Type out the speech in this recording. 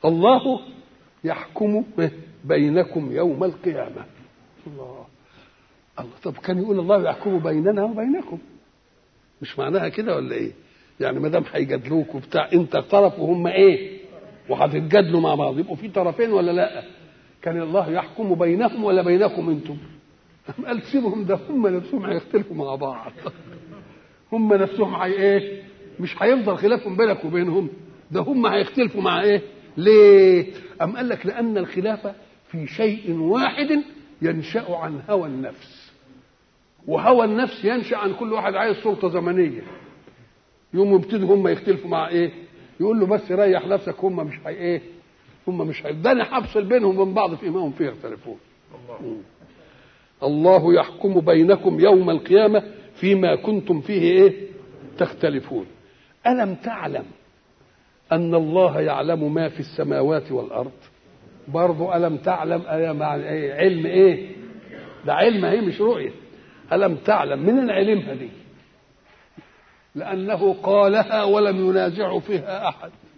الله يحكم بينكم يوم القيامة الله الله طب كان يقول الله يحكم بيننا وبينكم مش معناها كده ولا ايه يعني ما دام هيجادلوك وبتاع انت طرف وهم ايه وهتتجادلوا مع بعض يبقوا في طرفين ولا لا كان الله يحكم بينهم ولا بينكم انتم قال سيبهم ده هم نفسهم هيختلفوا مع بعض هم نفسهم هي ايه مش هيفضل خلافهم بينك وبينهم ده هم هيختلفوا مع ايه ليه ام قال لك لان الخلافه في شيء واحد ينشا عن هوى النفس وهوى النفس ينشا عن كل واحد عايز سلطه زمنيه يوم يبتدوا هم يختلفوا مع ايه يقول له بس ريح نفسك هم مش هي ايه هم مش هي ده انا هفصل بينهم وبين بعض فيما هم فيه يختلفون الله. الله يحكم بينكم يوم القيامه فيما كنتم فيه ايه تختلفون الم تعلم ان الله يعلم ما في السماوات والارض برضو الم تعلم أي مع إيه؟ علم ايه ده علم اهي مش رؤيه الم تعلم من علمها دي لانه قالها ولم ينازع فيها احد